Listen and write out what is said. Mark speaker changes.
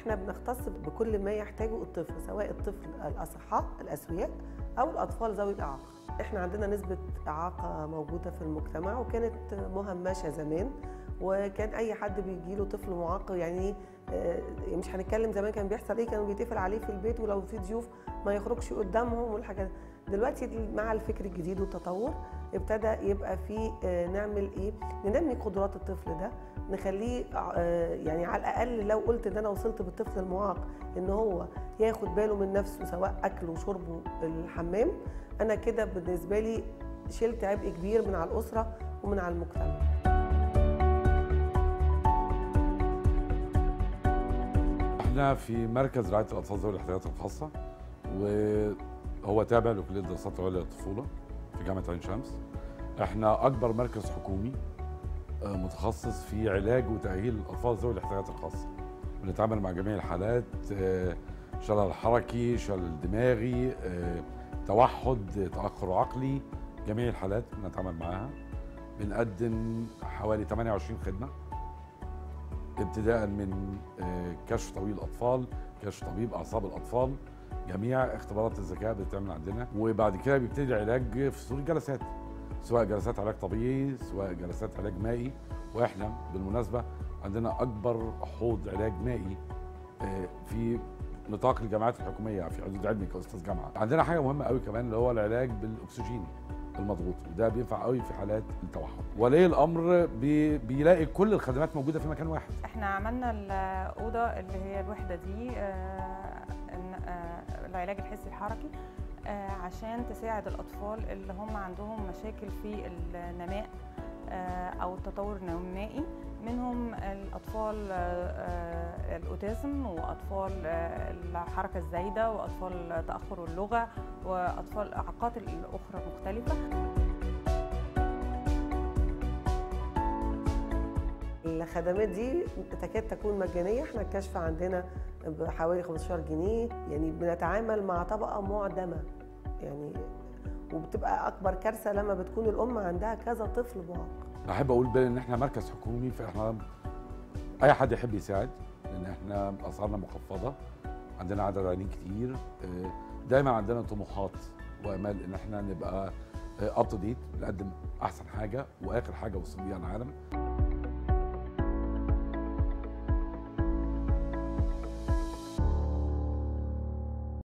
Speaker 1: احنا بنختص بكل ما يحتاجه الطفل سواء الطفل الاصحاء الاسوياء او الاطفال ذوي الاعاقه احنا عندنا نسبه اعاقه موجوده في المجتمع وكانت مهمشه زمان وكان اي حد بيجي له طفل معاق يعني آه، مش هنتكلم زمان كان بيحصل ايه كانوا بيتقفل عليه في البيت ولو في ضيوف ما يخرجش قدامهم والحاجات دلوقتي مع الفكر الجديد والتطور ابتدى يبقى في آه، نعمل ايه ننمي قدرات الطفل ده نخليه آه، يعني على الاقل لو قلت ان انا وصلت بالطفل المعاق ان هو ياخد باله من نفسه سواء اكله وشربه الحمام انا كده بالنسبه لي شلت عبء كبير من على الاسره ومن على المجتمع
Speaker 2: احنا في مركز رعايه الاطفال ذوي الاحتياجات الخاصه وهو تابع لكليه الدراسات العليا للطفوله في جامعه عين شمس احنا اكبر مركز حكومي آه، متخصص في علاج وتاهيل الاطفال ذوي الاحتياجات الخاصه بنتعامل مع جميع الحالات آه، شلل حركي شلل دماغي آه، توحد تاخر عقلي جميع الحالات بنتعامل معاها بنقدم حوالي 28 خدمه ابتداء من آه، كشف طبيب الاطفال كشف طبيب اعصاب الاطفال جميع اختبارات الذكاء بتتعمل عندنا وبعد كده بيبتدي العلاج في صوره جلسات سواء جلسات علاج طبيعي سواء جلسات علاج مائي واحنا بالمناسبه عندنا اكبر حوض علاج مائي آه، في نطاق الجامعات الحكوميه في حدود علمي كاستاذ جامعه عندنا حاجه مهمه قوي كمان اللي هو العلاج بالاكسجين المضغوط وده بينفع قوي في حالات التوحد ولي الامر بي بيلاقي كل الخدمات موجوده في مكان واحد
Speaker 3: احنا عملنا الأوضة اللي هي الوحدة دي آه، إن- آه، العلاج الحسي الحركي آه، عشان تساعد الأطفال اللي هم عندهم مشاكل في النماء آه، أو التطور النمائي منهم الأطفال آه، آه، الأوتيزم وأطفال آه، الحركة الزايدة وأطفال تأخر اللغة وأطفال الإعاقات الأخرى مختلفة
Speaker 1: الخدمات دي تكاد تكون مجانيه احنا الكشف عندنا بحوالي 15 جنيه يعني بنتعامل مع طبقه معدمه يعني وبتبقى اكبر كارثه لما بتكون الام عندها كذا طفل معاق
Speaker 2: احب اقول بقى ان احنا مركز حكومي فاحنا اي حد يحب يساعد لان احنا اسعارنا مخفضه عندنا عدد عيانين كتير آه، دايما عندنا طموحات وامال ان احنا نبقى اب تو ديت نقدم احسن حاجه واخر حاجه وصل بيها العالم